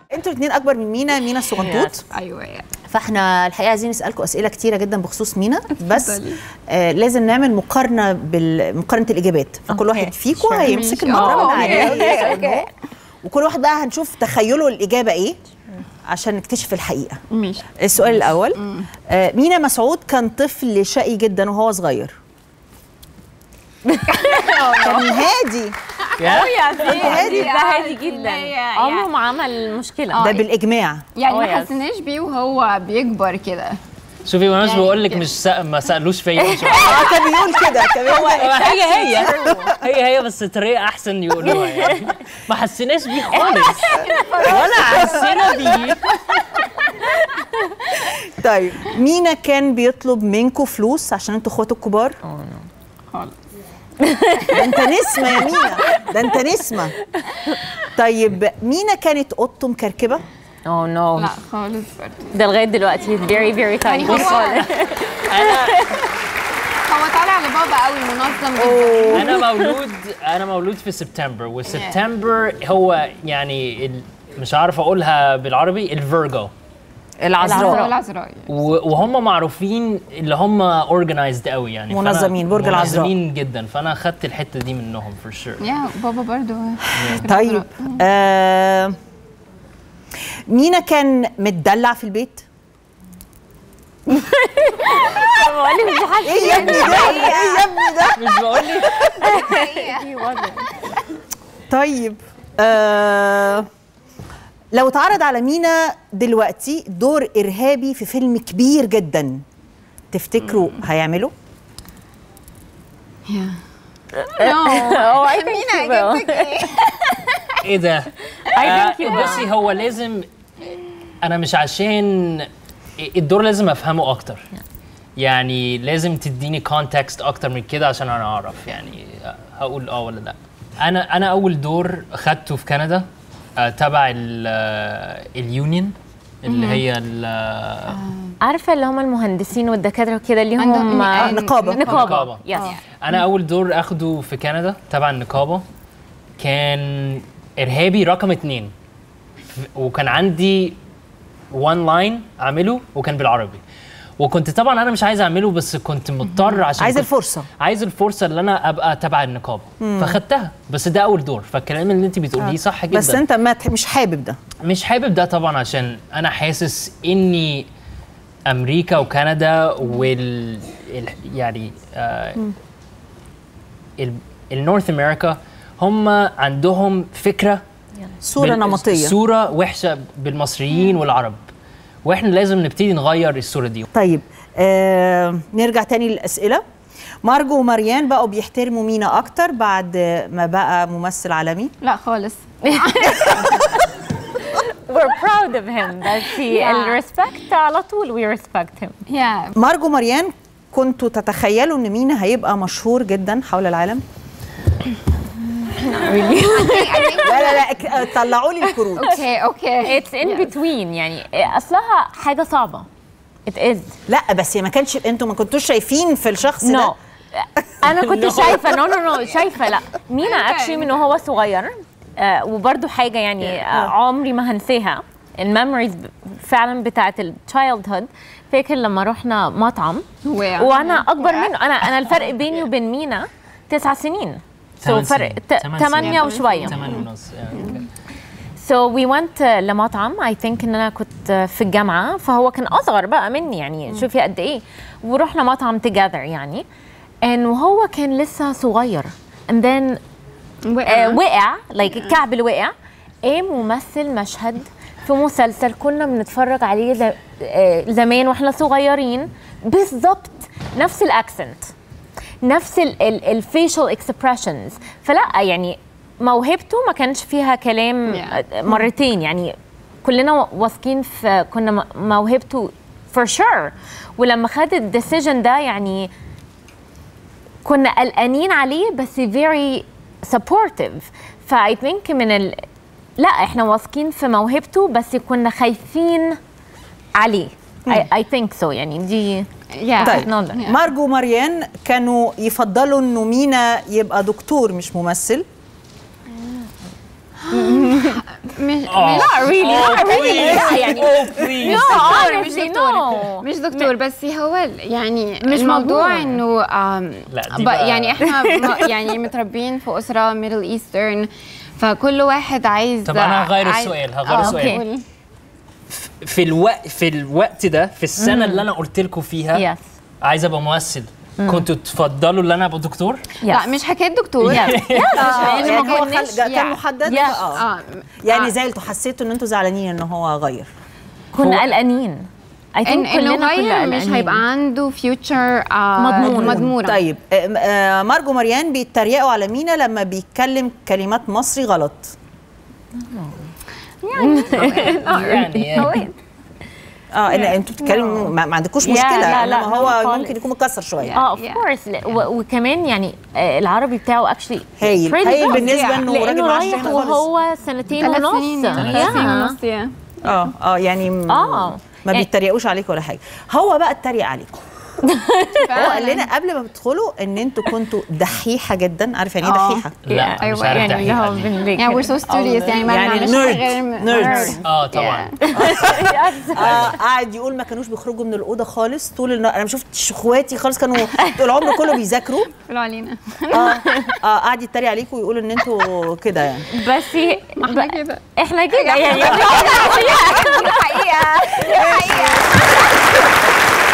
انتوا الاثنين اكبر من مينا مينا الصغنطوط ايوه يعني فاحنا الحقيقه عايزين نسالكم اسئله كتيره جدا بخصوص مينا بس اتفضلي. آه لازم نعمل مقارنه بالمقارنه الاجابات فكل أوكي. واحد فيكم Sure. هيمسك ماشي. المقربه آه، من أوكي. عليه أوكي، أوكي. وكل واحد بقى هنشوف تخيله الاجابه ايه عشان نكتشف الحقيقه ماشي السؤال الاول آه مينا مسعود كان طفل شقي جدا وهو صغير كان هادي هادي ده هادي اللي جدا هي عمره يعني- ما عمل مشكله ده بالاجماع يعني Oh, ما yes. حسيناش بيه وهو بيكبر كده شوفي وانا مش يعني بقول لك كده. مش سأ... ما سالوش فيا مش اه كان بيقول كده كمان هي هي هي هي بس طريقه احسن يقولوها يعني ما حسيناش بيه خالص ولا حسينا بيه طيب مينا كان بيطلب منكم فلوس عشان انتوا اخواته الكبار خالص ده انت نسمه يا مينا ده انت نسمه طيب مينا كانت اوضته مكركبه اوه نو لا خالص برضه ده لغايه دلوقتي very very يعني tight هو هو طالع لبابا قوي منظم جدا انا مولود انا مولود في سبتمبر وسبتمبر هو يعني ال... مش عارف اقولها بالعربي الفيرجو العذراء العذراء و- وهم معروفين اللي هم اورجنايزد قوي يعني فأنا منظمين، برج العذراء. منظمين جدا فانا خدت الحته دي منهم فور شور يا بابا برضه طيب آه مينا كان متدلع في البيت بقول لك مش حاسه ايه يا ابني ده ايه يا ابني ده مش بقول لك طيب آه لو اتعرض على مينا دلوقتي دور ارهابي في فيلم كبير جدا تفتكروا هيعمله Oh, I think she will. ايه ده I think you آه، بصي هو لازم انا مش عشان الدور لازم افهمه اكتر يعني لازم تديني كونتكست اكتر من كده عشان انا اعرف يعني هقول اه ولا لا انا انا اول دور خدته في كندا آه، تبع اليونيون اللي هي ال- عارفه اللي هم المهندسين والدكاتره وكده اللي عندهم هم آه، نقابة. نقابه نقابة. يس انا اول دور اخده في كندا تبع النقابه كان ارهابي رقم اتنين ف- وكان عندي وان لاين اعمله وكان بالعربي وكنت طبعا انا مش عايز اعمله بس كنت مضطر عشان عايز كنت الفرصه عايز الفرصه اللي انا ابقى تبع النقابه فخدتها بس ده اول دور فالكلام اللي انت بتقوليه صح جدا بس انت ما تح- مش حابب ده مش حابب ده طبعا عشان انا حاسس اني امريكا وكندا وال ال... يعني آه ال... النورث امريكا هم عندهم فكره صوره بال- نمطيه صوره وحشه بالمصريين والعرب واحنا لازم نبتدي نغير الصوره دي طيب آه نرجع تاني للاسئله مارجو ومريان بقوا بيحترموا مينا اكتر بعد ما بقى ممثل عالمي لا خالص we're proud of him بس الريسبكت على طول we respect him يا مارجو ومريان كنتوا تتخيلوا ان مينا هيبقى مشهور جدا حول العالم لا لا لا اك- طلعوا لي الكروت اوكي اوكي it's in between يعني اصلها حاجه صعبه it is لا بس ما كانش انتوا ما كنتوش شايفين في الشخص نو ده انا كنت شايفه نو نو نو شايفه لا مينا اكشلي من وهو صغير آه وبرده حاجه يعني آه عمري ما هنساها الميموريز فعلا بتاعت التشايلد هود فاكر لما رحنا مطعم وقع. وانا اكبر وقع. منه انا انا الفرق بيني وبين مينا تسع سنين سو تمن فرق سنين. تمن ثمانية سنين. وشوية تمن ونص يعني. سو وي ونت لمطعم اي ثينك ان انا كنت في الجامعه فهو كان اصغر بقى مني يعني شوفي قد ايه ورحنا مطعم توجذر يعني ان وهو كان لسه صغير and then آه وقع لايك الكعب اللي وقع قام ومثل مشهد في مسلسل كنا بنتفرج عليه ز- آه، زمان واحنا صغيرين بالظبط نفس الاكسنت نفس الفيشل اكسبريشنز فلا يعني موهبته ما كانش فيها كلام Yeah. آه، مرتين يعني كلنا واثقين في كنا م- موهبته for sure ولما خد الديسيجن ده يعني كنا قلقانين عليه بس very supportive فاي ثينك من ال... لا احنا واثقين في موهبته بس كنا خايفين عليه اي ثينك سو يعني دي يا طيب technology. مارجو ومريان كانوا يفضلوا انه مينا يبقى دكتور مش ممثل مش آه. مش Not really, Oh, not really. please. لا، يعني Oh, please. دكتور مش honestly, دكتور no. مش دكتور بس هو ال- يعني مش الموضوع موضوع. انه آم، لا، دي ب- بقى- يعني احنا م- يعني متربيين في اسره ميدل ايسترن فكل واحد عايز طب انا هغير عايز- السؤال هغير آه، السؤال أوكي. قول. في الوقت في الوقت ده في السنه اللي انا قلت لكم فيها Yes. عايز ابقى ممثل كنتوا تفضلوا ان انا ابقى دكتور لا Yes. مش حكايه دكتور Yes. آه، يعني يعني ما هو كناش- خل... كان يعني- محدد Yeah. اه اه يعني آه. زعلتوا حسيتوا ان انتوا زعلانين ان هو غير كنا قلقانين I think إن انه كلنا كنا غير مش قلقانين. هيبقى عنده فيوتشر مضمون. مضمونه طيب آه، آه، مارجو مريان بيتريقوا على مينا لما بيتكلم كلمات مصري غلط يعني اه ان انتوا بتتكلموا ما, ما عندكوش Yeah, مشكله لا، لا، انما no هو خالص. ممكن يكون مكسر شويه اه اوف Yeah. كورس وكمان يعني آه، العربي بتاعه اكشلي هايل. هايل بالنسبة إنه راجل لانه معاش رايح هنا خالص. وهو سنتين ثلاث ونص سنين Yeah. ثلاث سنين ونص يا. اه اه يعني م- آه. ما يعني- بيتريقوش عليك ولا حاجه هو بقى اتريق عليكم هو قال لنا قبل ما تدخلوا ان انتوا كنتوا دحيحه جدا عارف يعني ايه آه. دحيحه لا مش أيوة، عارف يعني اللي دحيحة هو دي. بنليك يعني we're so studious يعني ما يعني بنعملش nerd. غير nerds. nerd. اه طبعا Yeah. آه قاعد يقول ما كانوش بيخرجوا من الاوضه خالص طول النهار انا ما شفتش اخواتي خالص كانوا طول العمر كله بيذاكروا قولوا علينا اه اه قاعد يتريق عليكم ويقول ان انتوا كده يعني بس هي- ما احنا ب- كده احنا كده يعني دي حقيقه دي حقيقه